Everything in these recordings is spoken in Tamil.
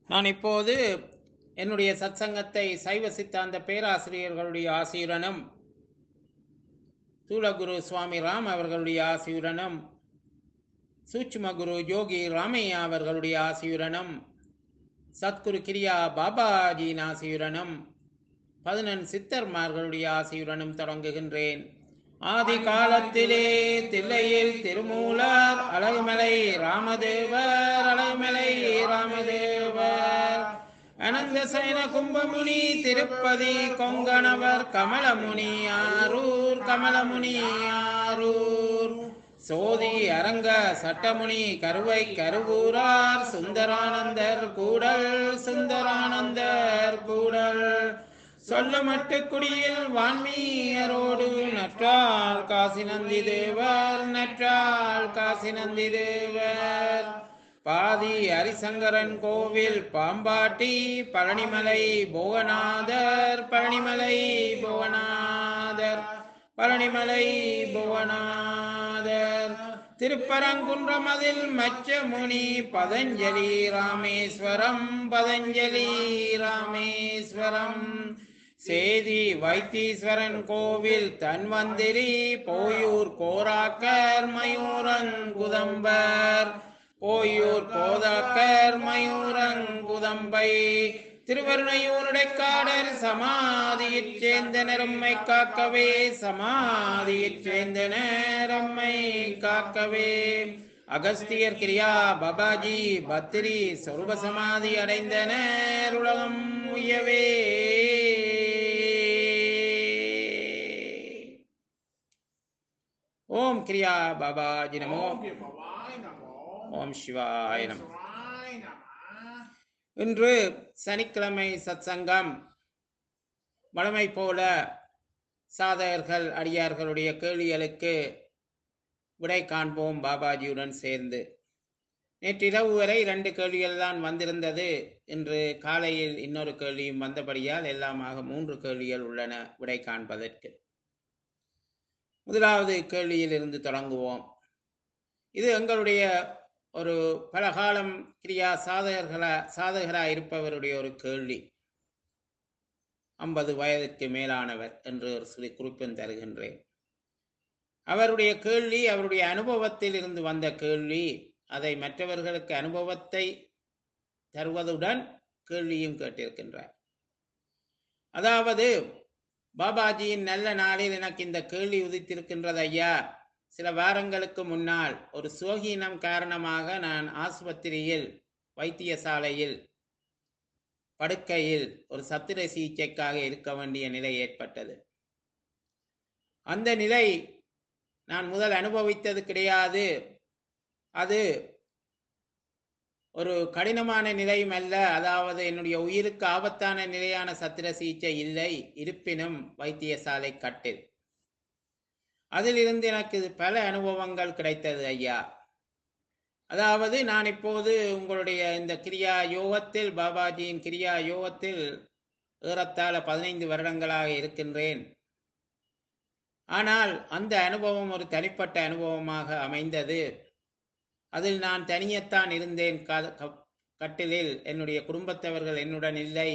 நான் இப்போது என்னுடைய சத்சங்கத்தை சைவ சித்தாந்த பேராசிரியர்களுடைய ஆசியுடனும் தூளகுரு சுவாமி ராம் அவர்களுடைய ஆசியுடனும் சூட்சும குரு யோகி ராமையா அவர்களுடைய ஆசியுடனும் சத்குரு கிரியா பாபாஜியின் ஆசியுடனும் பதினெண் சித்தர்மார்களுடைய ஆசியுடனும் தொடங்குகின்றேன் ஆதி காலத்திலே தில்லையில் திருமூலர் அழகுமலை ராமதேவர் அழகுமலை ராமதேவர் அனந்த சயன கும்பமுனி திருப்பதி கொங்கணவர் கமலமுனி ஆரூர் கமலமுனி ஆரூர் சோதி அரங்க சட்டமுனி கருவை கருவூரார் சுந்தரானந்தர் கூடல் சுந்தரானந்தர் கூடல் சொல்லமட்டு குடியில் வான்மீயரோடு நற்றால் காசி நந்தி தேவர் நற்றால் காசி நந்தி தேவர் பாதி ஹரிசங்கரன் கோவில் பாம்பாட்டி பழனிமலை புவனாதர் பழனிமலை புவனாதர் பழனிமலை புவனாதர் திருப்பரங்குன்றமதில் மச்சமுனி பதஞ்சலி ராமேஸ்வரம் பதஞ்சலி ராமேஸ்வரம் சேதி வைத்தீஸ்வரன் கோவில் தன்வந்திரி போயூர் கோராக்கர் மயூரங்குதம்பர் போயூர் கோதாக்கர் மயூரங்குதம்பை திருவருணையூருடைக்காடர் சமாதியைச் சேர்ந்த நெரும்மை காக்கவே சமாதியைச் சேர்ந்த நேரம்மை காக்கவே அகஸ்தியர் கிரியா பபாஜி பத்திரி சொருப சமாதி அடைந்தனர் உலகம் உயவே ஓம் கிரியா பாபாஜி நமோ ஓம் சிவாய நமோ இன்று சனிக்கிழமை சத்சங்கம் வழமை போல சாதகர்கள் அடியார்களுடைய கேள்விகளுக்கு விடை காண்போம் பாபாஜியுடன் சேர்ந்து நேற்றிரவு வரை இரண்டு கேள்விகள் தான் வந்திருந்தது இன்று காலையில் இன்னொரு கேள்வியும் வந்தபடியால் எல்லாமாக மூன்று கேள்விகள் உள்ளன விடை காண்பதற்கு முதலாவது கேள்வியில் இருந்து தொடங்குவோம் இது எங்களுடைய ஒரு பல காலம் கிரியா சாதகர்களா சாதகரா இருப்பவருடைய ஒரு கேள்வி ஐம்பது வயதுக்கு மேலானவர் என்று ஒரு சிறு குறிப்பும் தருகின்றேன் அவருடைய கேள்வி அவருடைய அனுபவத்தில் இருந்து வந்த கேள்வி அதை மற்றவர்களுக்கு அனுபவத்தை தருவதுடன் கேள்வியும் கேட்டிருக்கின்றார் அதாவது பாபாஜியின் நல்ல நாளில் எனக்கு இந்த கேள்வி உதித்திருக்கின்றது ஐயா சில வாரங்களுக்கு முன்னால் ஒரு சோகீனம் காரணமாக நான் ஆஸ்பத்திரியில் வைத்தியசாலையில் படுக்கையில் ஒரு சத்திர சிகிச்சைக்காக இருக்க வேண்டிய நிலை ஏற்பட்டது அந்த நிலை நான் முதல் அனுபவித்தது கிடையாது அது ஒரு கடினமான நிலையும் அல்ல அதாவது என்னுடைய உயிருக்கு ஆபத்தான நிலையான சத்திர சிகிச்சை இல்லை இருப்பினும் வைத்தியசாலை கட்டில் அதிலிருந்து எனக்கு பல அனுபவங்கள் கிடைத்தது ஐயா அதாவது நான் இப்போது உங்களுடைய இந்த கிரியா யோகத்தில் பாபாஜியின் கிரியா யோகத்தில் ஏறத்தாழ பதினைந்து வருடங்களாக இருக்கின்றேன் ஆனால் அந்த அனுபவம் ஒரு தனிப்பட்ட அனுபவமாக அமைந்தது அதில் நான் தனியத்தான் இருந்தேன் கட்டிலில் என்னுடைய குடும்பத்தவர்கள் என்னுடன் இல்லை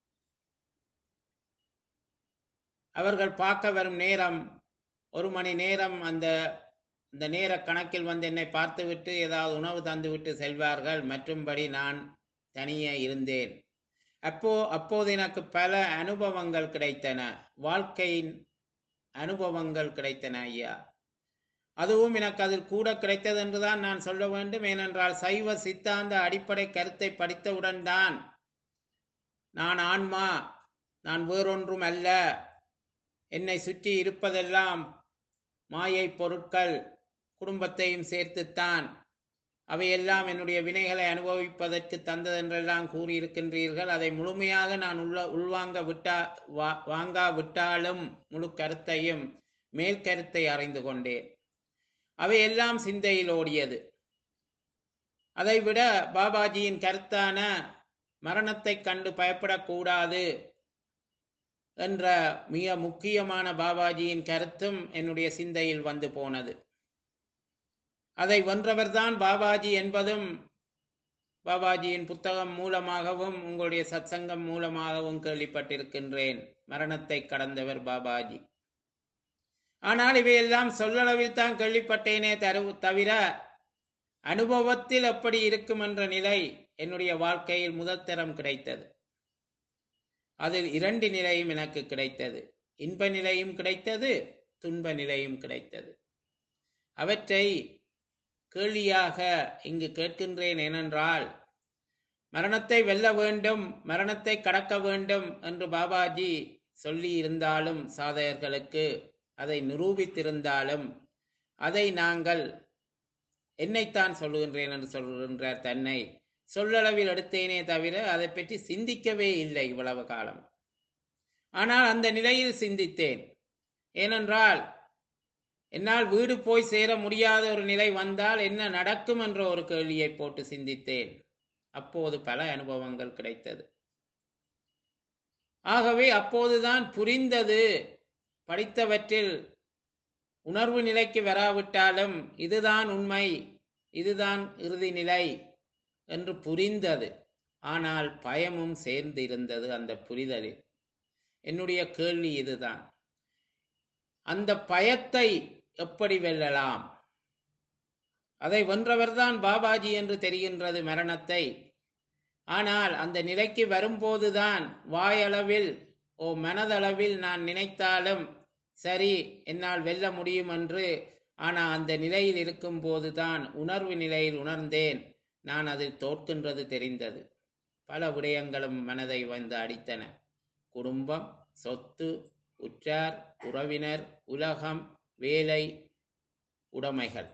அவர்கள் பார்க்க வரும் நேரம் ஒரு மணி நேரம் அந்த இந்த நேர கணக்கில் வந்து என்னை பார்த்துவிட்டு ஏதாவது உணவு தந்துவிட்டு செல்வார்கள் மற்றும்படி நான் தனியே இருந்தேன் அப்போ அப்போது எனக்கு பல அனுபவங்கள் கிடைத்தன வாழ்க்கையின் அனுபவங்கள் கிடைத்தன ஐயா அதுவும் எனக்கு அதில் கூட கிடைத்தது என்றுதான் நான் சொல்ல வேண்டும் ஏனென்றால் சைவ சித்தாந்த அடிப்படை கருத்தை படித்தவுடன் தான் நான் ஆன்மா நான் வேறொன்றும் அல்ல என்னை சுற்றி இருப்பதெல்லாம் மாயை பொருட்கள் குடும்பத்தையும் சேர்த்துத்தான் அவையெல்லாம் என்னுடைய வினைகளை அனுபவிப்பதற்கு தந்ததென்றெல்லாம் கூறியிருக்கின்றீர்கள் அதை முழுமையாக நான் உள்ள உள்வாங்க விட்டா வா வாங்கா விட்டாலும் முழு கருத்தையும் மேல்கருத்தை அறிந்து கொண்டேன் அவையெல்லாம் சிந்தையில் ஓடியது அதைவிட பாபாஜியின் கருத்தான மரணத்தை கண்டு பயப்படக்கூடாது என்ற மிக முக்கியமான பாபாஜியின் கருத்தும் என்னுடைய சிந்தையில் வந்து போனது அதை வென்றவர்தான் பாபாஜி என்பதும் பாபாஜியின் புத்தகம் மூலமாகவும் உங்களுடைய சத்சங்கம் மூலமாகவும் கேள்விப்பட்டிருக்கின்றேன் மரணத்தை கடந்தவர் பாபாஜி ஆனால் இவையெல்லாம் சொல்லளவில் தான் கேள்விப்பட்டேனே தரு தவிர அனுபவத்தில் எப்படி இருக்கும் என்ற நிலை என்னுடைய வாழ்க்கையில் முதல் தரம் கிடைத்தது அதில் இரண்டு நிலையும் எனக்கு கிடைத்தது இன்ப நிலையும் கிடைத்தது துன்ப நிலையும் கிடைத்தது அவற்றை கேள்வியாக இங்கு கேட்கின்றேன் ஏனென்றால் மரணத்தை வெல்ல வேண்டும் மரணத்தை கடக்க வேண்டும் என்று பாபாஜி சொல்லி இருந்தாலும் சாதகர்களுக்கு அதை நிரூபித்திருந்தாலும் அதை நாங்கள் என்னைத்தான் சொல்லுகின்றேன் என்று சொல்கின்றார் தன்னை சொல்லளவில் எடுத்தேனே தவிர அதை பற்றி சிந்திக்கவே இல்லை இவ்வளவு காலம் ஆனால் அந்த நிலையில் சிந்தித்தேன் ஏனென்றால் என்னால் வீடு போய் சேர முடியாத ஒரு நிலை வந்தால் என்ன நடக்கும் என்ற ஒரு கேள்வியை போட்டு சிந்தித்தேன் அப்போது பல அனுபவங்கள் கிடைத்தது ஆகவே அப்போதுதான் புரிந்தது படித்தவற்றில் உணர்வு நிலைக்கு வராவிட்டாலும் இதுதான் உண்மை இதுதான் இறுதி நிலை என்று புரிந்தது ஆனால் பயமும் சேர்ந்து இருந்தது அந்த புரிதலில் என்னுடைய கேள்வி இதுதான் அந்த பயத்தை எப்படி வெல்லலாம் அதை வென்றவர்தான் பாபாஜி என்று தெரிகின்றது மரணத்தை ஆனால் அந்த நிலைக்கு வரும்போதுதான் வாயளவில் ஓ மனதளவில் நான் நினைத்தாலும் சரி என்னால் வெல்ல முடியும் என்று ஆனால் அந்த நிலையில் இருக்கும் போதுதான் உணர்வு நிலையில் உணர்ந்தேன் நான் அதில் தோற்கின்றது தெரிந்தது பல விடயங்களும் மனதை வந்து அடித்தன குடும்பம் சொத்து உற்றார் உறவினர் உலகம் வேலை உடைமைகள்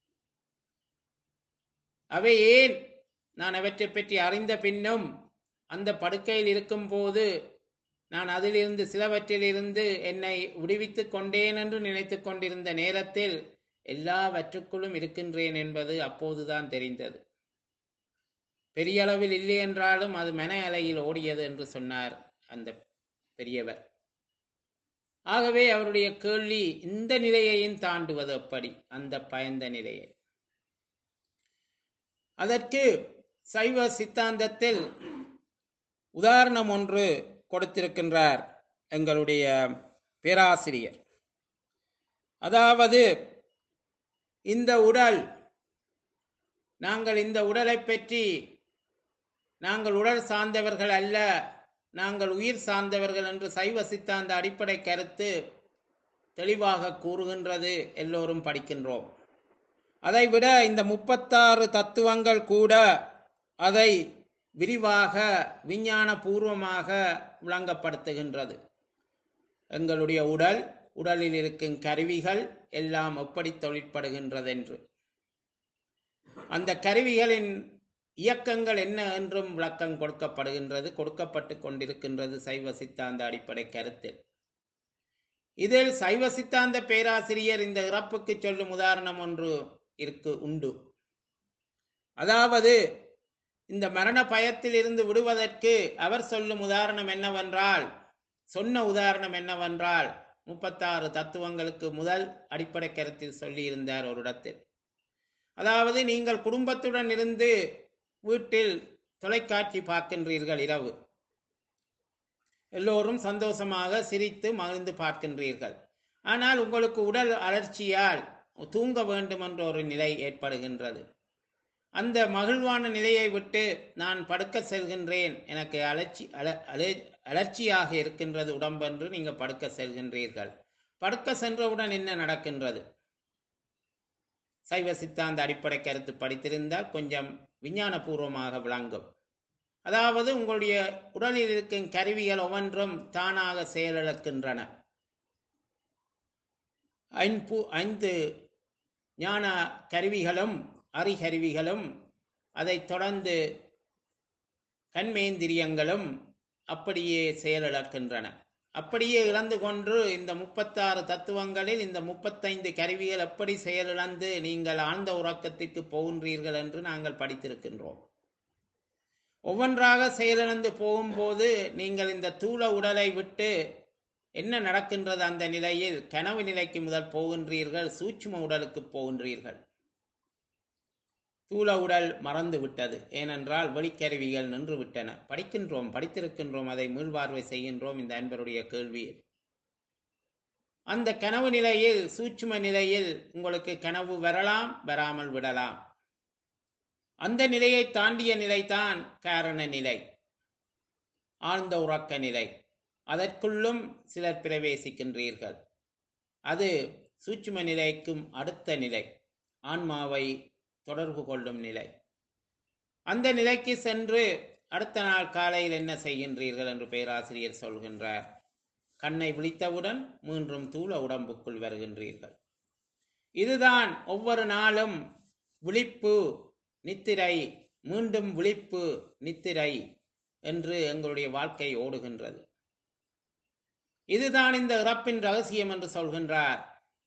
அவை ஏன் நான் அவற்றை பற்றி அறிந்த பின்னும் அந்த படுக்கையில் இருக்கும்போது நான் அதிலிருந்து சிலவற்றிலிருந்து என்னை விடுவித்துக் கொண்டேன் என்று நினைத்துக் கொண்டிருந்த நேரத்தில் எல்லாவற்றுக்குள்ளும் இருக்கின்றேன் என்பது அப்போதுதான் தெரிந்தது பெரிய அளவில் இல்லை என்றாலும் அது மன அலையில் ஓடியது என்று சொன்னார் அந்த பெரியவர் ஆகவே அவருடைய கேள்வி இந்த நிலையையும் தாண்டுவது எப்படி அந்த பயந்த நிலையை அதற்கு சைவ சித்தாந்தத்தில் உதாரணம் ஒன்று கொடுத்திருக்கின்றார் எங்களுடைய பேராசிரியர் அதாவது இந்த உடல் நாங்கள் இந்த உடலை பற்றி நாங்கள் உடல் சார்ந்தவர்கள் அல்ல நாங்கள் உயிர் சார்ந்தவர்கள் என்று சைவ சித்தாந்த அடிப்படை கருத்து தெளிவாக கூறுகின்றது எல்லோரும் படிக்கின்றோம் அதைவிட இந்த முப்பத்தாறு தத்துவங்கள் கூட அதை விரிவாக விஞ்ஞான பூர்வமாக விளங்கப்படுத்துகின்றது எங்களுடைய உடல் உடலில் இருக்கும் கருவிகள் எல்லாம் எப்படி தொழிற்படுகின்றது அந்த கருவிகளின் இயக்கங்கள் என்ன என்றும் விளக்கம் கொடுக்கப்படுகின்றது கொடுக்கப்பட்டு கொண்டிருக்கின்றது சைவ சித்தாந்த அடிப்படை கருத்தில் இதில் சைவ சித்தாந்த பேராசிரியர் இந்த இறப்புக்கு சொல்லும் உதாரணம் ஒன்று இருக்கு உண்டு அதாவது இந்த மரண பயத்தில் இருந்து விடுவதற்கு அவர் சொல்லும் உதாரணம் என்னவென்றால் சொன்ன உதாரணம் என்னவென்றால் முப்பத்தாறு தத்துவங்களுக்கு முதல் அடிப்படை கருத்தில் சொல்லி இருந்தார் ஒரு இடத்தில் அதாவது நீங்கள் குடும்பத்துடன் இருந்து வீட்டில் தொலைக்காட்சி பார்க்கின்றீர்கள் இரவு எல்லோரும் சந்தோஷமாக சிரித்து மகிழ்ந்து பார்க்கின்றீர்கள் ஆனால் உங்களுக்கு உடல் அலர்ச்சியால் தூங்க வேண்டும் என்ற ஒரு நிலை ஏற்படுகின்றது அந்த மகிழ்வான நிலையை விட்டு நான் படுக்க செல்கின்றேன் எனக்கு அலர்ச்சி அல அல அலர்ச்சியாக இருக்கின்றது உடம்பென்று நீங்கள் படுக்க செல்கின்றீர்கள் படுக்க சென்றவுடன் என்ன நடக்கின்றது சைவ சித்தாந்த அடிப்படை கருத்து படித்திருந்தால் கொஞ்சம் விஞ்ஞானபூர்வமாக விளங்கும் அதாவது உங்களுடைய உடலில் இருக்கும் கருவிகள் ஒவ்வொன்றும் தானாக செயலிழக்கின்றன ஐந்து ஐந்து ஞான கருவிகளும் அறிகருவிகளும் அதைத் தொடர்ந்து கண்மேந்திரியங்களும் அப்படியே செயலிழக்கின்றன அப்படியே இழந்து கொண்டு இந்த முப்பத்தாறு தத்துவங்களில் இந்த முப்பத்தைந்து கருவிகள் எப்படி செயலிழந்து நீங்கள் ஆழ்ந்த உறக்கத்திற்கு போகின்றீர்கள் என்று நாங்கள் படித்திருக்கின்றோம் ஒவ்வொன்றாக செயலிழந்து போகும்போது நீங்கள் இந்த தூள உடலை விட்டு என்ன நடக்கின்றது அந்த நிலையில் கனவு நிலைக்கு முதல் போகின்றீர்கள் சூட்சும உடலுக்கு போகின்றீர்கள் தூள உடல் மறந்து விட்டது ஏனென்றால் வெளிக்கருவிகள் நின்று விட்டன படிக்கின்றோம் படித்திருக்கின்றோம் அதை மீள்பார்வை செய்கின்றோம் இந்த அன்பருடைய கேள்வி அந்த கனவு நிலையில் சூட்சும நிலையில் உங்களுக்கு கனவு வரலாம் வராமல் விடலாம் அந்த நிலையை தாண்டிய நிலைதான் காரண நிலை ஆழ்ந்த உறக்க நிலை அதற்குள்ளும் சிலர் பிரவேசிக்கின்றீர்கள் அது சூட்சும நிலைக்கும் அடுத்த நிலை ஆன்மாவை தொடர்பு கொள்ளும் நிலை அந்த நிலைக்கு சென்று அடுத்த நாள் காலையில் என்ன செய்கின்றீர்கள் என்று பேராசிரியர் சொல்கின்றார் கண்ணை விழித்தவுடன் மீண்டும் தூள உடம்புக்குள் வருகின்றீர்கள் இதுதான் ஒவ்வொரு நாளும் விழிப்பு நித்திரை மீண்டும் விழிப்பு நித்திரை என்று எங்களுடைய வாழ்க்கை ஓடுகின்றது இதுதான் இந்த இறப்பின் ரகசியம் என்று சொல்கின்றார்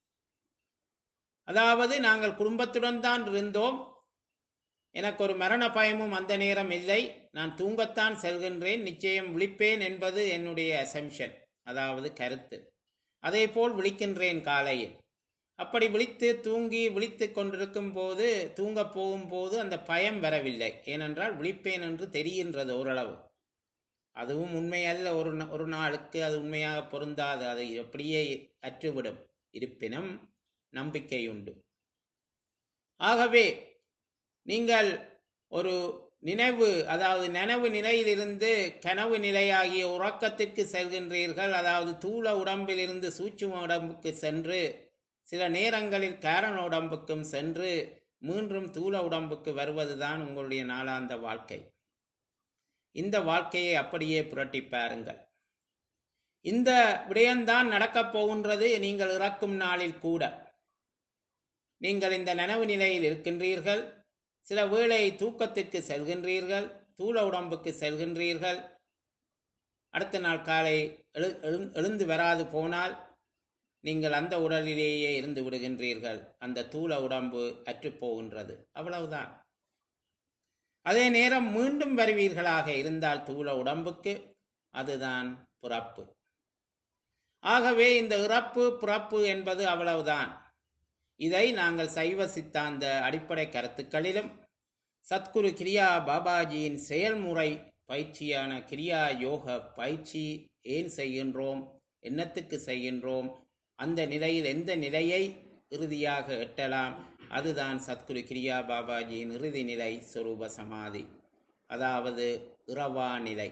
அதாவது நாங்கள் குடும்பத்துடன் தான் இருந்தோம் எனக்கு ஒரு மரண பயமும் அந்த நேரம் இல்லை நான் தூங்கத்தான் செல்கின்றேன் நிச்சயம் விழிப்பேன் என்பது என்னுடைய அசம்ஷன் அதாவது கருத்து அதே போல் விழிக்கின்றேன் காலையில் அப்படி விழித்து தூங்கி விழித்து கொண்டிருக்கும் போது தூங்க போகும் போது அந்த பயம் வரவில்லை ஏனென்றால் விழிப்பேன் என்று தெரிகின்றது ஓரளவு அதுவும் உண்மையல்ல ஒரு நா- ஒரு நாளுக்கு அது உண்மையாக பொருந்தாது அதை அப்படியே அற்றுவிடும் இருப்பினும் நம்பிக்கை உண்டு ஆகவே நீங்கள் ஒரு நினைவு அதாவது நனவு நிலையிலிருந்து கனவு நிலையாகிய உறக்கத்திற்கு செல்கின்றீர்கள் அதாவது தூள உடம்பிலிருந்து சூட்சும உடம்புக்கு சென்று சில நேரங்களில் காரண உடம்புக்கும் சென்று மீண்டும் தூள உடம்புக்கு வருவதுதான் உங்களுடைய நாளாந்த வாழ்க்கை இந்த வாழ்க்கையை அப்படியே புரட்டி பாருங்கள் இந்த விடயம்தான் நடக்கப் போகின்றது நீங்கள் இறக்கும் நாளில் கூட நீங்கள் இந்த நனவு நிலையில் இருக்கின்றீர்கள் சில வேளை தூக்கத்திற்கு செல்கின்றீர்கள் தூள உடம்புக்கு செல்கின்றீர்கள் அடுத்த நாள் காலை எழு எழு- எழுந்து வராது போனால் நீங்கள் அந்த உடலிலேயே இருந்து விடுகின்றீர்கள் அந்த தூள உடம்பு அற்றுப் போகின்றது அவ்வளவுதான் அதே நேரம் மீண்டும் வருவீர்களாக இருந்தால் தூள உடம்புக்கு அதுதான் பிறப்பு ஆகவே இந்த இறப்பு பிறப்பு என்பது அவ்வளவுதான் இதை நாங்கள் சைவ சித்தாந்த அடிப்படை கருத்துக்களிலும் சத்குரு கிரியா பாபாஜியின் செயல்முறை பயிற்சியான கிரியா யோக பயிற்சி ஏன் செய்கின்றோம் என்னத்துக்கு செய்கின்றோம் அந்த நிலையில் எந்த நிலையை இறுதியாக எட்டலாம் அதுதான் சத்குரு கிரியா பாபாஜியின் இறுதி நிலை சொரூப சமாதி அதாவது இரவா நிலை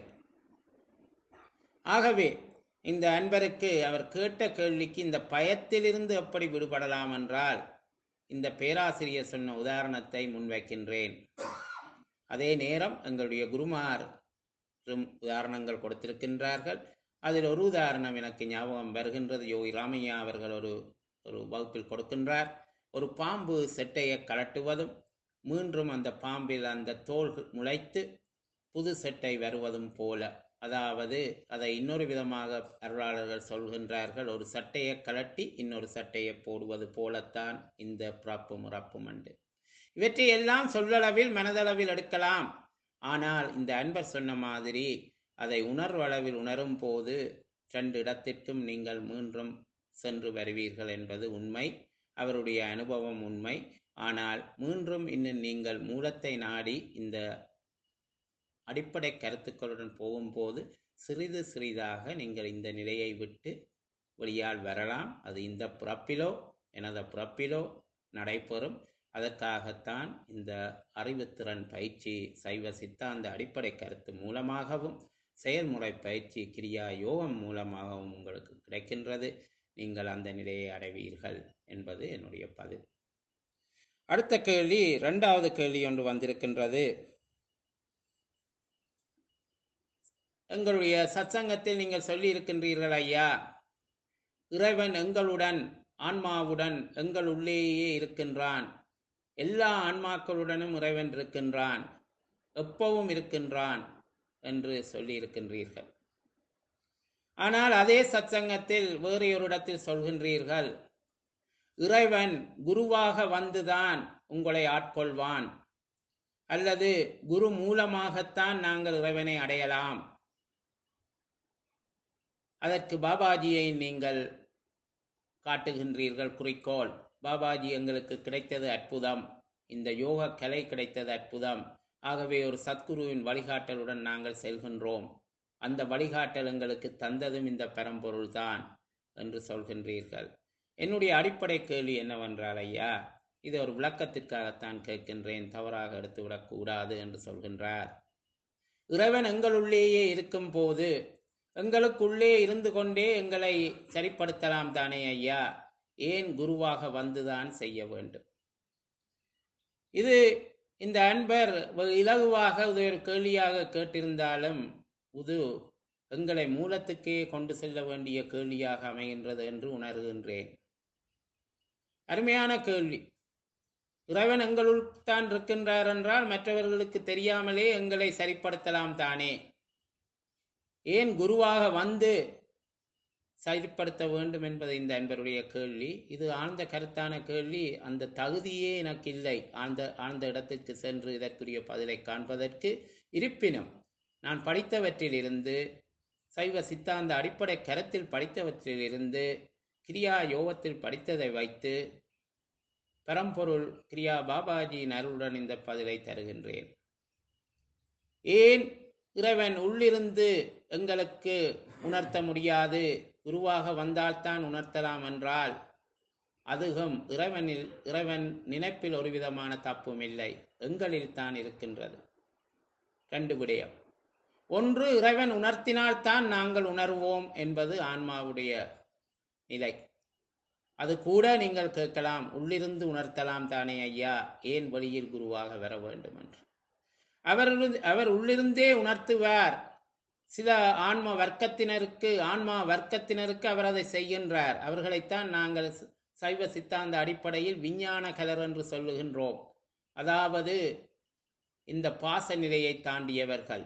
ஆகவே இந்த அன்பருக்கு அவர் கேட்ட கேள்விக்கு இந்த பயத்திலிருந்து எப்படி விடுபடலாம் என்றால் இந்த பேராசிரியர் சொன்ன உதாரணத்தை முன்வைக்கின்றேன் அதே நேரம் எங்களுடைய குருமார் உதாரணங்கள் கொடுத்திருக்கின்றார்கள் அதில் ஒரு உதாரணம் எனக்கு ஞாபகம் வருகின்றது யோகி ராமையா அவர்கள் ஒரு ஒரு வகுப்பில் கொடுக்கின்றார் ஒரு பாம்பு செட்டையை கலட்டுவதும் மீண்டும் அந்த பாம்பில் அந்த தோல் முளைத்து புது செட்டை வருவதும் போல அதாவது அதை இன்னொரு விதமாக அருளாளர்கள் சொல்கின்றார்கள் ஒரு சட்டையை கலட்டி இன்னொரு சட்டையை போடுவது போலத்தான் இந்த பிறப்பும் இறப்பும் உண்டு இவற்றை எல்லாம் சொல்லளவில் மனதளவில் எடுக்கலாம் ஆனால் இந்த அன்பர் சொன்ன மாதிரி அதை உணர்வளவில் உணரும் போது ரெண்டு இடத்திற்கும் நீங்கள் மீண்டும் சென்று வருவீர்கள் என்பது உண்மை அவருடைய அனுபவம் உண்மை ஆனால் மீண்டும் இன்னும் நீங்கள் மூலத்தை நாடி இந்த அடிப்படை கருத்துக்களுடன் போகும்போது சிறிது சிறிதாக நீங்கள் இந்த நிலையை விட்டு வெளியால் வரலாம் அது இந்த பிறப்பிலோ எனது பிறப்பிலோ நடைபெறும் அதற்காகத்தான் இந்த அறிவுத்திறன் பயிற்சி சைவ சித்தாந்த அடிப்படை கருத்து மூலமாகவும் செயல்முறை பயிற்சி கிரியா யோகம் மூலமாகவும் உங்களுக்கு கிடைக்கின்றது நீங்கள் அந்த நிலையை அடைவீர்கள் என்பது என்னுடைய பதில் அடுத்த கேள்வி இரண்டாவது கேள்வி ஒன்று வந்திருக்கின்றது எங்களுடைய சத்சங்கத்தில் நீங்கள் சொல்லி இருக்கின்றீர்கள் ஐயா இறைவன் எங்களுடன் ஆன்மாவுடன் எங்கள் உள்ளேயே இருக்கின்றான் எல்லா ஆன்மாக்களுடனும் இறைவன் இருக்கின்றான் எப்பவும் இருக்கின்றான் என்று சொல்லி இருக்கின்றீர்கள் ஆனால் அதே சத்சங்கத்தில் வேறு ஒரு இடத்தில் சொல்கின்றீர்கள் இறைவன் குருவாக வந்துதான் உங்களை ஆட்கொள்வான் அல்லது குரு மூலமாகத்தான் நாங்கள் இறைவனை அடையலாம் அதற்கு பாபாஜியை நீங்கள் காட்டுகின்றீர்கள் குறிக்கோள் பாபாஜி எங்களுக்கு கிடைத்தது அற்புதம் இந்த யோக கலை கிடைத்தது அற்புதம் ஆகவே ஒரு சத்குருவின் வழிகாட்டலுடன் நாங்கள் செல்கின்றோம் அந்த வழிகாட்டல் எங்களுக்கு தந்ததும் இந்த பரம்பொருள் தான் என்று சொல்கின்றீர்கள் என்னுடைய அடிப்படை கேள்வி என்னவென்றால் ஐயா இது ஒரு விளக்கத்திற்காகத்தான் கேட்கின்றேன் தவறாக எடுத்துவிடக் கூடாது என்று சொல்கின்றார் இறைவன் எங்களுள்ளேயே இருக்கும் போது எங்களுக்குள்ளே இருந்து கொண்டே எங்களை சரிப்படுத்தலாம் தானே ஐயா ஏன் குருவாக வந்துதான் செய்ய வேண்டும் இது இந்த அன்பர் இலகுவாக இது ஒரு கேள்வியாக கேட்டிருந்தாலும் இது எங்களை மூலத்துக்கே கொண்டு செல்ல வேண்டிய கேள்வியாக அமைகின்றது என்று உணர்கின்றேன் அருமையான கேள்வி இறைவன் எங்களுள் தான் இருக்கின்றார் என்றால் மற்றவர்களுக்கு தெரியாமலே எங்களை சரிப்படுத்தலாம் தானே ஏன் குருவாக வந்து சரிப்படுத்த வேண்டும் என்பது இந்த அன்பருடைய கேள்வி இது ஆழ்ந்த கருத்தான கேள்வி அந்த தகுதியே எனக்கு இல்லை ஆழ்ந்த ஆழ்ந்த இடத்திற்கு சென்று இதற்குரிய பதிலை காண்பதற்கு இருப்பினும் நான் படித்தவற்றிலிருந்து சைவ சித்தாந்த அடிப்படை கருத்தில் படித்தவற்றிலிருந்து கிரியா யோகத்தில் படித்ததை வைத்து பரம்பொருள் கிரியா பாபாஜியின் அருளுடன் இந்த பதிலை தருகின்றேன் ஏன் இறைவன் உள்ளிருந்து எங்களுக்கு உணர்த்த முடியாது குருவாக வந்தால்தான் உணர்த்தலாம் என்றால் அதுவும் இறைவனில் இறைவன் நினைப்பில் ஒரு விதமான தப்பும் இல்லை எங்களில் தான் இருக்கின்றது ரெண்டு விடயம் ஒன்று இறைவன் உணர்த்தினால்தான் நாங்கள் உணர்வோம் என்பது ஆன்மாவுடைய நிலை அது கூட நீங்கள் கேட்கலாம் உள்ளிருந்து உணர்த்தலாம் தானே ஐயா ஏன் வழியில் குருவாக வர வேண்டும் என்று அவர் அவர் உள்ளிருந்தே உணர்த்துவார் சில ஆன்ம வர்க்கத்தினருக்கு ஆன்மா வர்க்கத்தினருக்கு அவர் அதை செய்கின்றார் அவர்களைத்தான் நாங்கள் சைவ சித்தாந்த அடிப்படையில் விஞ்ஞான கலர் என்று சொல்லுகின்றோம் அதாவது இந்த பாச நிலையை தாண்டியவர்கள்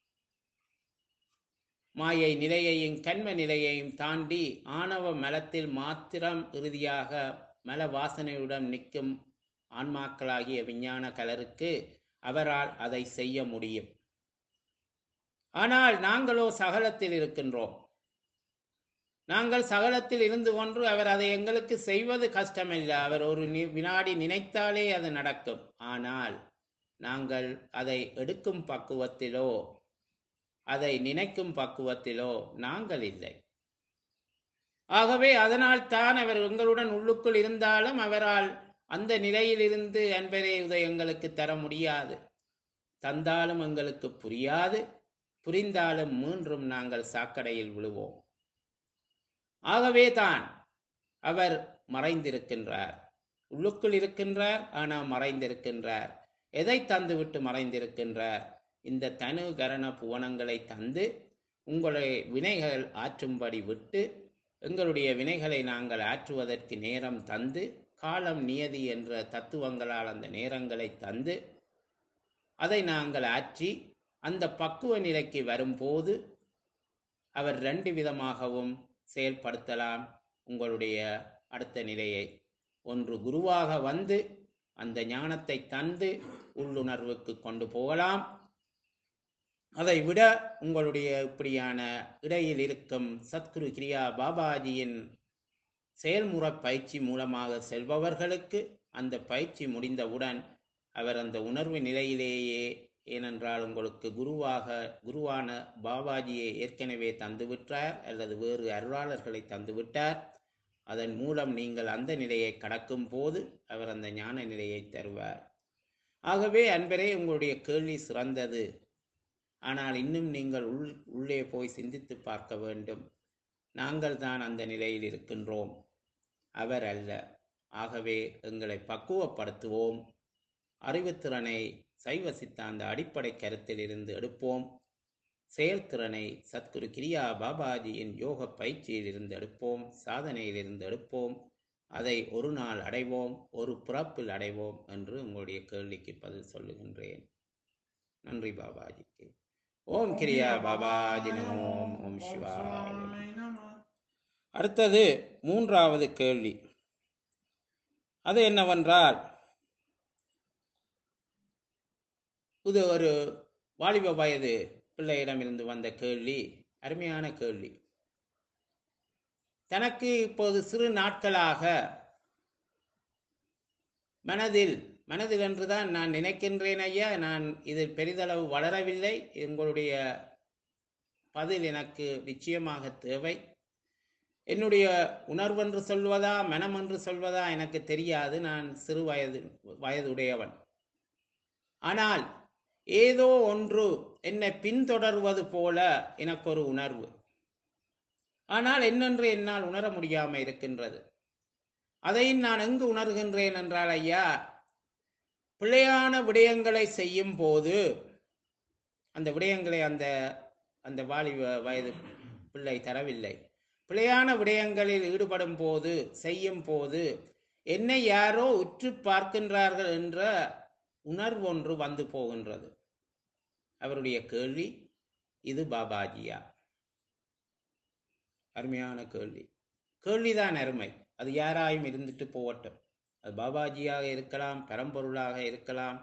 மாயை நிலையையும் கண்ம நிலையையும் தாண்டி ஆணவ மலத்தில் மாத்திரம் இறுதியாக மல வாசனையுடன் நிற்கும் ஆன்மாக்களாகிய விஞ்ஞான கலருக்கு அவரால் அதை செய்ய முடியும் ஆனால் நாங்களோ சகலத்தில் இருக்கின்றோம் நாங்கள் சகலத்தில் இருந்து கொண்டு அவர் அதை எங்களுக்கு செய்வது கஷ்டமில்லை அவர் ஒரு வினாடி நினைத்தாலே அது நடக்கும் ஆனால் நாங்கள் அதை எடுக்கும் பக்குவத்திலோ அதை நினைக்கும் பக்குவத்திலோ நாங்கள் இல்லை ஆகவே அதனால் தான் அவர் எங்களுடன் உள்ளுக்குள் இருந்தாலும் அவரால் அந்த நிலையிலிருந்து அன்பரே இதை எங்களுக்கு தர முடியாது தந்தாலும் எங்களுக்கு புரியாது புரிந்தாலும் மீண்டும் நாங்கள் சாக்கடையில் விழுவோம் ஆகவே தான் அவர் மறைந்திருக்கின்றார் உள்ளுக்குள் இருக்கின்றார் ஆனால் மறைந்திருக்கின்றார் எதை தந்துவிட்டு மறைந்திருக்கின்றார் இந்த தனு கரண புவனங்களை தந்து உங்களுடைய வினைகள் ஆற்றும்படி விட்டு எங்களுடைய வினைகளை நாங்கள் ஆற்றுவதற்கு நேரம் தந்து காலம் நியதி என்ற தத்துவங்களால் அந்த நேரங்களை தந்து அதை நாங்கள் ஆற்றி அந்த பக்குவ நிலைக்கு வரும்போது அவர் ரெண்டு விதமாகவும் செயல்படுத்தலாம் உங்களுடைய அடுத்த நிலையை ஒன்று குருவாக வந்து அந்த ஞானத்தை தந்து உள்ளுணர்வுக்கு கொண்டு போகலாம் அதை விட உங்களுடைய இப்படியான இடையில் இருக்கும் சத்குரு கிரியா பாபாஜியின் செயல்முறை பயிற்சி மூலமாக செல்பவர்களுக்கு அந்த பயிற்சி முடிந்தவுடன் அவர் அந்த உணர்வு நிலையிலேயே ஏனென்றால் உங்களுக்கு குருவாக குருவான பாபாஜியை ஏற்கனவே தந்துவிட்டார் அல்லது வேறு அருளாளர்களை தந்துவிட்டார் அதன் மூலம் நீங்கள் அந்த நிலையை கடக்கும் போது அவர் அந்த ஞான நிலையை தருவார் ஆகவே அன்பரே உங்களுடைய கேள்வி சிறந்தது ஆனால் இன்னும் நீங்கள் உள் உள்ளே போய் சிந்தித்து பார்க்க வேண்டும் நாங்கள் தான் அந்த நிலையில் இருக்கின்றோம் அவர் அல்ல ஆகவே எங்களை பக்குவப்படுத்துவோம் அறிவுத்திறனை சைவ சித்தாந்த அடிப்படை கருத்தில் இருந்து எடுப்போம் செயல்திறனை சத்குரு கிரியா பாபாஜியின் யோக பயிற்சியில் இருந்து எடுப்போம் சாதனையில் இருந்து எடுப்போம் அதை ஒரு நாள் அடைவோம் ஒரு பிறப்பில் அடைவோம் என்று உங்களுடைய கேள்விக்கு பதில் சொல்லுகின்றேன் நன்றி பாபாஜிக்கு ஓம் கிரியா பாபாஜி ஓம் ஓம் சிவாய அடுத்தது மூன்றாவது கேள்வி அது என்னவென்றால் இது ஒரு வாலிப வயது பிள்ளையிடமிருந்து வந்த கேள்வி அருமையான கேள்வி தனக்கு இப்போது சிறு நாட்களாக மனதில் மனதில் என்றுதான் நான் நினைக்கின்றேன் ஐயா நான் இதில் பெரிதளவு வளரவில்லை உங்களுடைய பதில் எனக்கு நிச்சயமாக தேவை என்னுடைய உணர்வென்று சொல்வதா மனம் என்று சொல்வதா எனக்கு தெரியாது நான் சிறு வயது வயதுடையவன் ஆனால் ஏதோ ஒன்று என்னை பின்தொடர்வது போல எனக்கு ஒரு உணர்வு ஆனால் என்னென்று என்னால் உணர முடியாமல் இருக்கின்றது அதையும் நான் எங்கு உணர்கின்றேன் என்றால் ஐயா பிழையான விடயங்களை செய்யும் போது அந்த விடயங்களை அந்த அந்த வாலிப வயது பிள்ளை தரவில்லை பிழையான விடயங்களில் ஈடுபடும் போது செய்யும் போது என்னை யாரோ உற்று பார்க்கின்றார்கள் என்ற உணர்வொன்று வந்து போகின்றது அவருடைய கேள்வி இது பாபாஜியா அருமையான கேள்வி கேள்விதான் அருமை அது யாராயும் இருந்துட்டு போகட்டும் அது பாபாஜியாக இருக்கலாம் பரம்பொருளாக இருக்கலாம்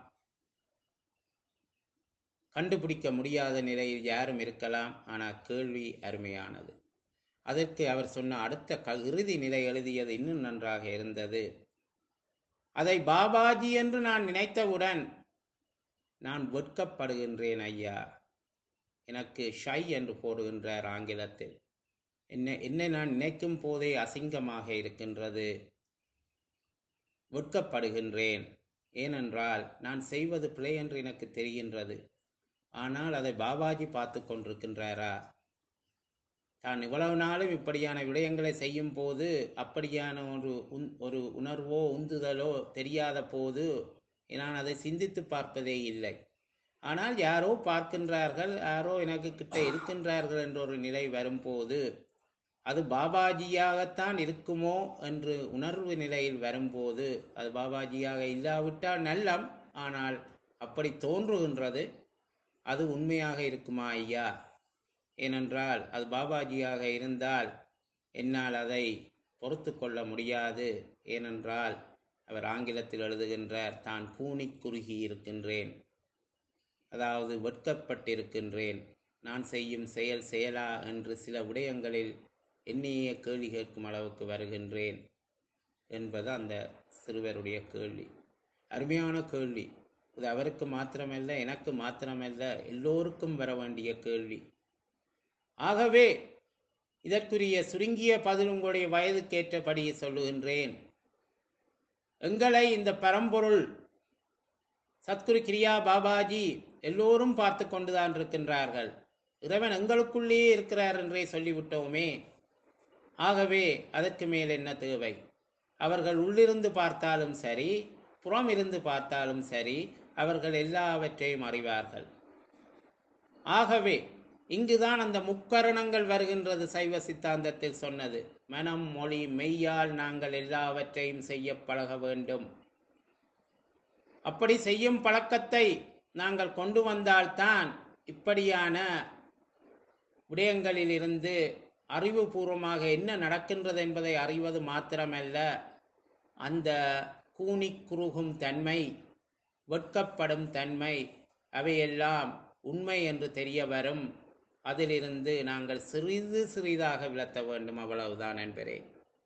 கண்டுபிடிக்க முடியாத நிலையில் யாரும் இருக்கலாம் ஆனால் கேள்வி அருமையானது அதற்கு அவர் சொன்ன அடுத்த க இறுதி நிலை எழுதியது இன்னும் நன்றாக இருந்தது அதை பாபாஜி என்று நான் நினைத்தவுடன் நான் வெட்கப்படுகின்றேன் ஐயா எனக்கு ஷை என்று போடுகின்றார் ஆங்கிலத்தில் என்ன என்னை நான் நினைக்கும் போதே அசிங்கமாக இருக்கின்றது வெட்கப்படுகின்றேன் ஏனென்றால் நான் செய்வது பிழை என்று எனக்கு தெரிகின்றது ஆனால் அதை பாபாஜி பார்த்து கொண்டிருக்கின்றாரா தான் இவ்வளவு நாளும் இப்படியான விடயங்களை செய்யும் போது அப்படியான ஒரு உன் ஒரு உணர்வோ உந்துதலோ தெரியாத போது நான் அதை சிந்தித்து பார்ப்பதே இல்லை ஆனால் யாரோ பார்க்கின்றார்கள் யாரோ எனக்கு கிட்ட இருக்கின்றார்கள் என்ற ஒரு நிலை வரும்போது அது பாபாஜியாகத்தான் இருக்குமோ என்று உணர்வு நிலையில் வரும்போது அது பாபாஜியாக இல்லாவிட்டால் நல்லம் ஆனால் அப்படி தோன்றுகின்றது அது உண்மையாக இருக்குமா ஐயா ஏனென்றால் அது பாபாஜியாக இருந்தால் என்னால் அதை பொறுத்து கொள்ள முடியாது ஏனென்றால் அவர் ஆங்கிலத்தில் எழுதுகின்றார் தான் கூனி குறுகி இருக்கின்றேன் அதாவது வெட்கப்பட்டிருக்கின்றேன் நான் செய்யும் செயல் செயலா என்று சில விடயங்களில் என்னையே கேள்வி கேட்கும் அளவுக்கு வருகின்றேன் என்பது அந்த சிறுவருடைய கேள்வி அருமையான கேள்வி இது அவருக்கு மாத்திரமல்ல எனக்கு மாத்திரமல்ல எல்லோருக்கும் வர வேண்டிய கேள்வி ஆகவே இதற்குரிய சுருங்கிய பதில் உங்களுடைய வயதுக்கேற்றபடி சொல்லுகின்றேன் எங்களை இந்த பரம்பொருள் சத்குரு கிரியா பாபாஜி எல்லோரும் பார்த்து கொண்டுதான் இருக்கின்றார்கள் இறைவன் எங்களுக்குள்ளேயே இருக்கிறார் என்றே சொல்லிவிட்டோமே ஆகவே அதற்கு மேல் என்ன தேவை அவர்கள் உள்ளிருந்து பார்த்தாலும் சரி புறம் இருந்து பார்த்தாலும் சரி அவர்கள் எல்லாவற்றையும் அறிவார்கள் ஆகவே இங்குதான் அந்த முக்கரணங்கள் வருகின்றது சைவ சித்தாந்தத்தில் சொன்னது மனம் மொழி மெய்யால் நாங்கள் எல்லாவற்றையும் செய்ய பழக வேண்டும் அப்படி செய்யும் பழக்கத்தை நாங்கள் கொண்டு வந்தால்தான் இப்படியான விடயங்களில் இருந்து அறிவுபூர்வமாக என்ன நடக்கின்றது என்பதை அறிவது மாத்திரமல்ல அந்த கூனி குறுகும் தன்மை வெட்கப்படும் தன்மை அவையெல்லாம் உண்மை என்று தெரிய வரும் அதிலிருந்து நாங்கள் சிறிது சிறிதாக விளத்த வேண்டும் அவ்வளவுதான் என்பரே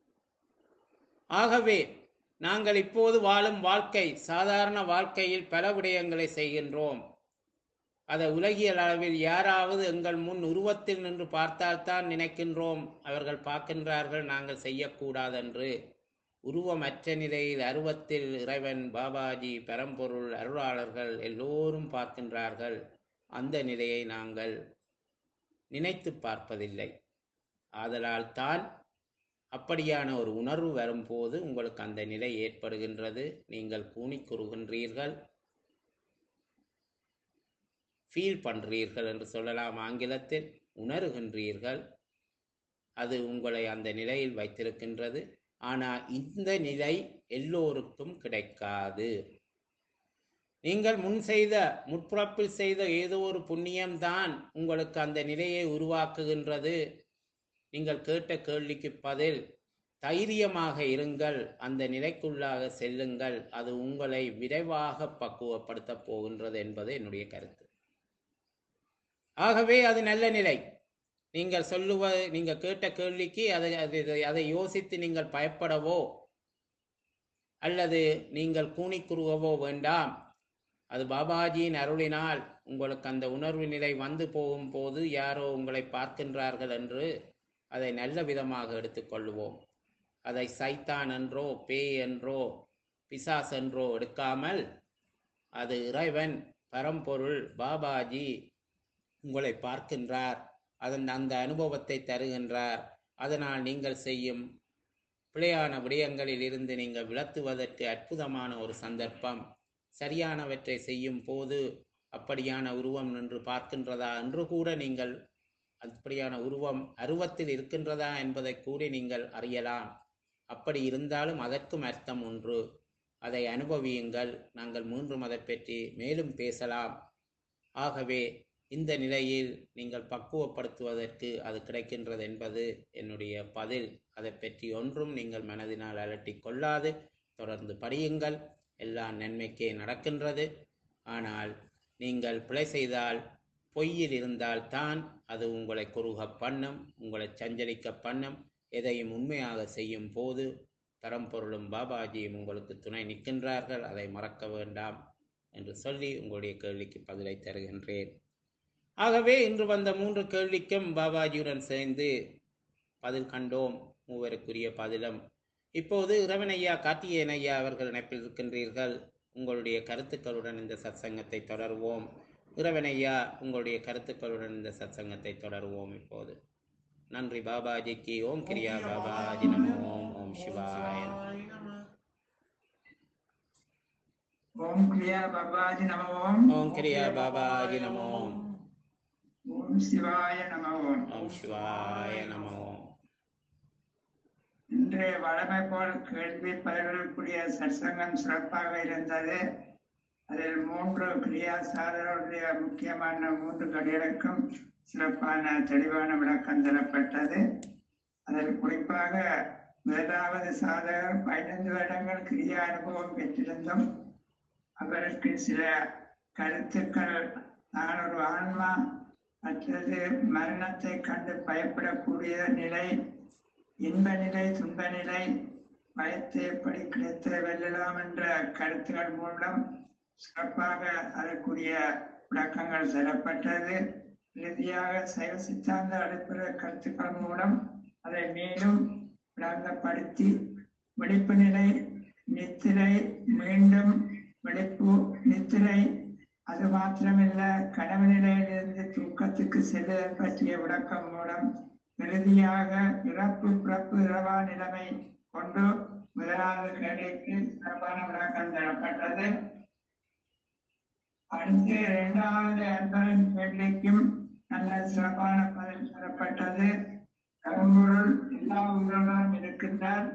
ஆகவே நாங்கள் இப்போது வாழும் வாழ்க்கை சாதாரண வாழ்க்கையில் பல விடயங்களை செய்கின்றோம் அதை உலகியல் அளவில் யாராவது எங்கள் முன் உருவத்தில் நின்று பார்த்தால்தான் நினைக்கின்றோம் அவர்கள் பார்க்கின்றார்கள் நாங்கள் செய்யக்கூடாதென்று உருவமற்ற நிலையில் அருவத்தில் இறைவன் பாபாஜி பரம்பொருள் அருளாளர்கள் எல்லோரும் பார்க்கின்றார்கள் அந்த நிலையை நாங்கள் நினைத்து பார்ப்பதில்லை ஆதலால் தான் அப்படியான ஒரு உணர்வு வரும்போது உங்களுக்கு அந்த நிலை ஏற்படுகின்றது நீங்கள் கூனிக்குறுகின்றீர்கள் ஃபீல் பண்றீர்கள் என்று சொல்லலாம் ஆங்கிலத்தில் உணர்கின்றீர்கள் அது உங்களை அந்த நிலையில் வைத்திருக்கின்றது ஆனால் இந்த நிலை எல்லோருக்கும் கிடைக்காது நீங்கள் முன் செய்த முற்பிறப்பில் செய்த ஏதோ ஒரு புண்ணியம்தான் உங்களுக்கு அந்த நிலையை உருவாக்குகின்றது நீங்கள் கேட்ட கேள்விக்கு பதில் தைரியமாக இருங்கள் அந்த நிலைக்குள்ளாக செல்லுங்கள் அது உங்களை விரைவாக பக்குவப்படுத்தப் போகின்றது என்பது என்னுடைய கருத்து ஆகவே அது நல்ல நிலை நீங்கள் சொல்லுவ நீங்க கேட்ட கேள்விக்கு அதை அதை அதை யோசித்து நீங்கள் பயப்படவோ அல்லது நீங்கள் கூனிக்குறுகவோ வேண்டாம் அது பாபாஜியின் அருளினால் உங்களுக்கு அந்த உணர்வு நிலை வந்து போகும் போது யாரோ உங்களை பார்க்கின்றார்கள் என்று அதை நல்ல விதமாக எடுத்துக்கொள்வோம் அதை சைத்தான் என்றோ பேய் என்றோ பிசாஸ் என்றோ எடுக்காமல் அது இறைவன் பரம்பொருள் பாபாஜி உங்களை பார்க்கின்றார் அதன் அந்த அனுபவத்தை தருகின்றார் அதனால் நீங்கள் செய்யும் பிழையான விடயங்களில் இருந்து நீங்கள் விளத்துவதற்கு அற்புதமான ஒரு சந்தர்ப்பம் சரியானவற்றை செய்யும் போது அப்படியான உருவம் நின்று பார்க்கின்றதா என்று கூட நீங்கள் அப்படியான உருவம் அருவத்தில் இருக்கின்றதா என்பதை கூறி நீங்கள் அறியலாம் அப்படி இருந்தாலும் அதற்கும் அர்த்தம் ஒன்று அதை அனுபவியுங்கள் நாங்கள் மீண்டும் அதை பற்றி மேலும் பேசலாம் ஆகவே இந்த நிலையில் நீங்கள் பக்குவப்படுத்துவதற்கு அது கிடைக்கின்றது என்பது என்னுடைய பதில் அதை பற்றி ஒன்றும் நீங்கள் மனதினால் அலட்டிக் கொள்ளாது தொடர்ந்து படியுங்கள் எல்லாம் நன்மைக்கே நடக்கின்றது ஆனால் நீங்கள் பிழை செய்தால் பொய்யில் இருந்தால் தான் அது உங்களை குறுக பண்ணும் உங்களை சஞ்சலிக்க பண்ணும் எதையும் உண்மையாக செய்யும் போது பரம்பொருளும் பாபாஜியும் உங்களுக்கு துணை நிற்கின்றார்கள் அதை மறக்க வேண்டாம் என்று சொல்லி உங்களுடைய கேள்விக்கு பதிலை தருகின்றேன் ஆகவே இன்று வந்த மூன்று கேள்விக்கும் பாபாஜியுடன் சேர்ந்து பதில் கண்டோம் மூவருக்குரிய பதிலும் இப்போது இறைவனையா கார்த்திகேயன் ஐயா அவர்கள் இணைப்பில் இருக்கின்றீர்கள் உங்களுடைய கருத்துக்களுடன் இந்த சத்சங்கத்தை தொடருவோம் இறைவனையா உங்களுடைய கருத்துக்களுடன் இந்த சத்சங்கத்தை தொடருவோம் இப்போது நன்றி பாபாஜிக்கு ஓம் கிரியா பாபாஜி நமோ ஓம் ஓம் சிவாய நமோ. ஓம் கிரியா பாபாஜி நம ஓம் ஓம் கிரியா பாபாஜி நமோ ஓம் சிவாய நம ஓம் ஓம் சிவாய நமோ இன்றைய வழமை போல் கேள்வி பதில்களுக்குரிய சற்சங்கம் சிறப்பாக இருந்தது அதில் மூன்று கிரியா சாதனருடைய முக்கியமான மூன்று கடிகளுக்கும் சிறப்பான தெளிவான விளக்கம் தரப்பட்டது அதில் குறிப்பாக முதலாவது சாதகர் பதினைந்து வருடங்கள் கிரியா அனுபவம் பெற்றிருந்தும் அவருக்கு சில கருத்துக்கள் நான் ஒரு ஆன்மா மற்றது மரணத்தை கண்டு பயப்படக்கூடிய நிலை இன்ப நிலை துன்ப நிலை பயத்தை எப்படி கிடைத்து வெல்லலாம் என்ற கருத்துக்கள் மூலம் சிறப்பாக அதற்குரிய விளக்கங்கள் தரப்பட்டது இறுதியாக சைவ சித்தாந்த அடிப்படை கருத்துக்கள் மூலம் அதை மேலும் விளங்கப்படுத்தி விழிப்பு நிலை நித்திரை மீண்டும் விழிப்பு நித்திரை அது மாத்திரமல்ல கனவு நிலையிலிருந்து தூக்கத்துக்கு செல்லுதல் பற்றிய விளக்கம் மூலம் இறுதியாக இறப்பு பிறப்பு இரவா நிலைமை கொண்டு முதலாவது கேள்விக்கு சிறப்பான விளக்கம் தரப்பட்டது அடுத்து இரண்டாவது அன்பரின் கேள்விக்கும் நல்ல சிறப்பான பதில் தரப்பட்டது கரும்பொருள் எல்லா உயிர்களும் இருக்கின்றார்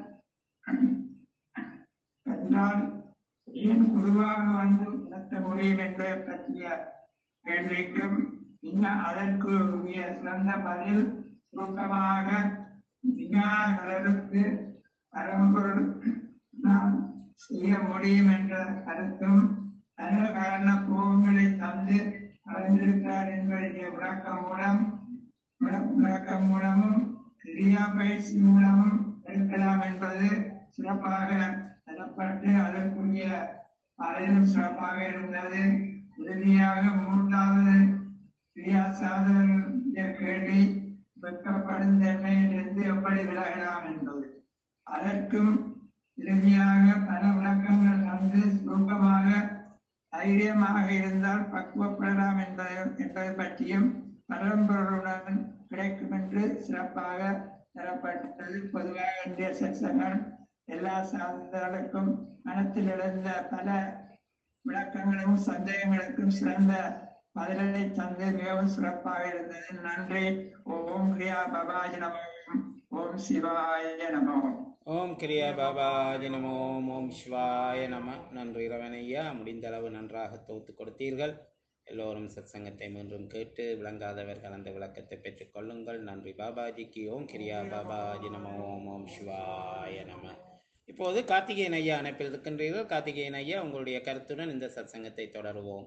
என்றால் ஏன் குருவாக வந்து நடத்த முடியும் என்பதை பற்றிய கேள்விக்கும் இன்னும் அதற்கு உரிய சிறந்த பதில் சுருக்கமாக விஞ்ஞானங்களுக்கு பரம்பொருள் நாம் செய்ய முடியும் என்ற கருத்தும் நல்ல காரண கோபங்களை தந்து அறிந்திருக்கிறார் என்பதை விளக்கம் மூலம் விள- விளக்கம் மூலமும் கிரியா பயிற்சி மூலமும் இருக்கலாம் என்பது சிறப்பாக தரப்பட்டு அதற்குரிய பதிலும் சிறப்பாக இருந்தது இறுதியாக மூன்றாவது கிரியா சாதன கேள்வி வெட்கப்படும் தன்மையிலிருந்து எப்படி விலகலாம் என்பது அதற்கும் இறுதியாக பல விளக்கங்கள் தந்து சுருக்கமாக தைரியமாக இருந்தால் பக்குவப்படலாம் என்பதை என்பதை பற்றியும் பரம்பொருளுடன் கிடைக்கும் என்று சிறப்பாக தரப்பட்டது பொதுவாக இந்திய சத்சங்கம் எல்லா சாதனைகளுக்கும் மனத்தில் எழுந்த பல விளக்கங்களும் சந்தேகங்களுக்கும் சிறந்த பதிலை தந்து மிகவும் சிறப்பாக இருந்தது நன்றி ஓம் கிரியா பபாஜி நமோ ஓம் சிவாய நமோ ஓம் கிரியா பாபாஜி நமோ ஓம் ஓம் சிவாய நம நன்றி இரவனையா முடிந்த அளவு நன்றாக தொகுத்து கொடுத்தீர்கள் எல்லோரும் சத்சங்கத்தை மீண்டும் கேட்டு விளங்காதவர்கள் அந்த விளக்கத்தை பெற்றுக் கொள்ளுங்கள் நன்றி பாபாஜிக்கு ஓம் கிரியா பாபாஜி நமோ ஓம் ஓம் சிவாய நம இப்போது கார்த்திகேயன் ஐயா அணைப்பில் இருக்கின்றீர்கள் கார்த்திகேயன் ஐயா உங்களுடைய கருத்துடன் இந்த சத்சங்கத்தை தொடருவோம்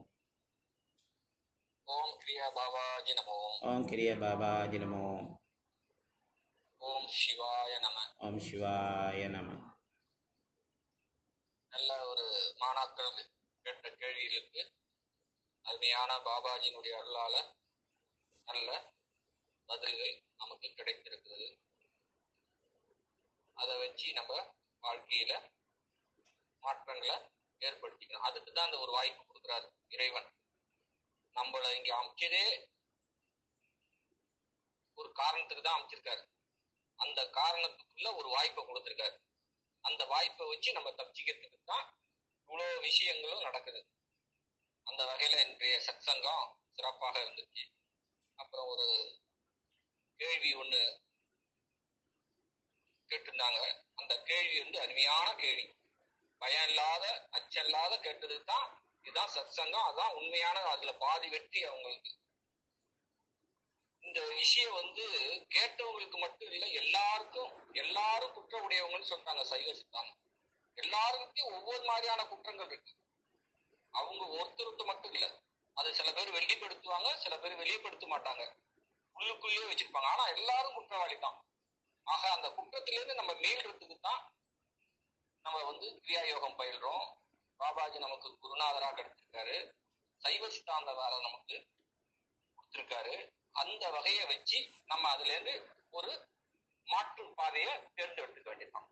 ஓம் கிரியா பாபாஜி நமோ ஓம் கிரியா பாபாஜி நமோ ஓம் சிவாய நம ஓம் சிவாய நம நல்ல ஒரு மாணாக்கள் கேட்ட கேள்விகளுக்கு அருமையான பாபாஜியினுடைய அருளால நல்ல பதில்கள் நமக்கு கிடைத்திருக்கிறது அதை வச்சு நம்ம வாழ்க்கையில மாற்றங்களை ஏற்படுத்திக்கணும் அதுக்கு தான் அந்த ஒரு வாய்ப்பு கொடுக்குறாரு இறைவன் நம்மள இங்க அமைச்சதே ஒரு காரணத்துக்கு தான் அமைச்சிருக்காரு அந்த காரணத்துக்குள்ள ஒரு வாய்ப்பை கொடுத்திருக்காரு அந்த வாய்ப்பை வச்சு நம்ம தப்பிச்சுக்கிறதுக்கு தான் இவ்வளவு விஷயங்களும் நடக்குது அந்த வகையில இன்றைய சத்சங்கம் சிறப்பாக இருந்துச்சு அப்புறம் ஒரு கேள்வி ஒண்ணு கேட்டிருந்தாங்க அந்த கேள்வி வந்து அருமையான கேள்வி பயம் இல்லாத அச்சம் இல்லாத கேட்டது தான் இதுதான் சத்சங்கம் அதான் உண்மையான அதுல பாதி வெற்றி அவங்களுக்கு இந்த விஷயம் வந்து கேட்டவங்களுக்கு மட்டும் இல்லை எல்லாருக்கும் எல்லாரும் குற்ற உடையவங்கன்னு சொல்றாங்க சைவ சித்தாந்தம் எல்லாருக்கும் ஒவ்வொரு மாதிரியான குற்றங்கள் இருக்கு அவங்க ஒருத்தருக்கு மட்டும் இல்ல அது சில பேர் வெளிப்படுத்துவாங்க சில பேர் வெளிப்படுத்த மாட்டாங்க உள்ளுக்குள்ளேயே வச்சிருப்பாங்க ஆனா எல்லாரும் குற்றவாளி தான் ஆக அந்த குற்றத்திலிருந்து நம்ம மீள்றதுக்கு தான் நம்ம வந்து கிரியா யோகம் பயில்றோம் பாபாஜி நமக்கு குருநாதரா கிடைச்சிருக்காரு சைவ சித்தாந்த வேற நமக்கு கொடுத்திருக்காரு அந்த வகையை வச்சு நம்ம அதுல இருந்து ஒரு மாற்று பாதையை தேர்ந்தெடுத்துக்க வேண்டியதுதான்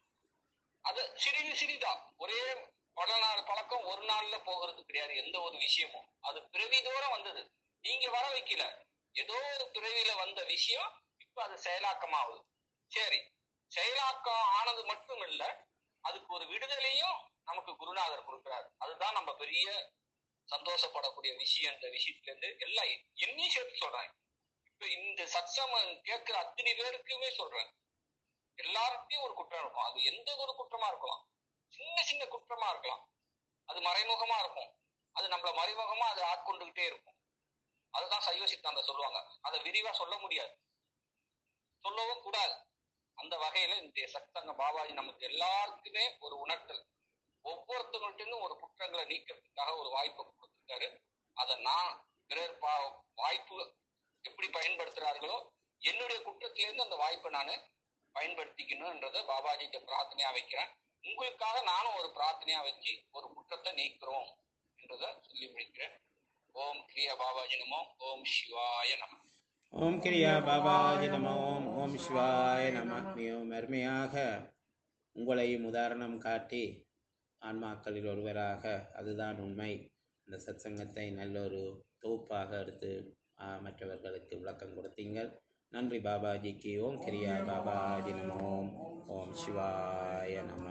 அது சிறிது சிறிதா ஒரே பல நாள் பழக்கம் ஒரு நாள்ல போகிறது கிடையாது எந்த ஒரு விஷயமும் அது பிறவிதோறும் வந்தது நீங்க வர வைக்கல ஏதோ ஒரு பிறவியில வந்த விஷயம் இப்ப அது செயலாக்கமாகுது சரி செயலாக்கம் ஆனது மட்டும் இல்ல அதுக்கு ஒரு விடுதலையும் நமக்கு குருநாதர் கொடுக்கிறார் அதுதான் நம்ம பெரிய சந்தோஷப்படக்கூடிய விஷயம் இந்த விஷயத்துல இருந்து எல்லாம் என்னையும் சேர்த்து சொல்றேன் இப்ப இந்த சத்சமம் கேட்கிற அத்தனை பேருக்குமே சொல்றேன் எல்லாருக்கும் ஒரு குற்றம் இருக்கும் அது எந்த ஒரு குற்றமா இருக்கலாம் சின்ன சின்ன குற்றமா இருக்கலாம் அது மறைமுகமா இருக்கும் அது நம்மள மறைமுகமா அது ஆட்கொண்டுகிட்டே இருக்கும் அதுதான் சைவ சித்தாந்தம் சொல்லுவாங்க அதை விரிவா சொல்ல முடியாது சொல்லவும் கூடாது அந்த வகையில இந்த சத்தங்க பாபாஜி நமக்கு எல்லாருக்குமே ஒரு உணர்த்தல் ஒவ்வொருத்தவங்கள்ட்ட ஒரு குற்றங்களை நீக்கிறதுக்காக ஒரு வாய்ப்பை கொடுத்திருக்காரு அதை நான் பிறர் பா வாய்ப்பு எப்படி பயன்படுத்துறார்களோ என்னுடைய குற்றத்திலிருந்து அந்த வாய்ப்பை நான் பயன்படுத்திக்கணும்ன்றத பாபாஜிக்கு பிரார்த்தனையா வைக்கிறேன் உங்களுக்காக நானும் ஒரு பிரார்த்தனையா வச்சு ஒரு குற்றத்தை நீக்கிறோம் என்றதை சொல்லி முடிக்கிறேன் ஓம் கிரியா பாபாஜி நமோ ஓம் சிவாய நம ஓம் கிரியா பாபாஜி நம ஓம் ஓம் சிவாய நம மிகவும் அருமையாக உங்களையும் உதாரணம் காட்டி ஆன்மாக்களில் ஒருவராக அதுதான் உண்மை இந்த சத்சங்கத்தை நல்ல ஒரு தொகுப்பாக எடுத்து ஆ, மற்றவர்களுக்கு விளக்கம் கொடுத்தீங்கள் நன்றி பாபாஜிக்கு ஓம் கிரியா பாபாஜி நம ஓம் ஓம் சிவாய நம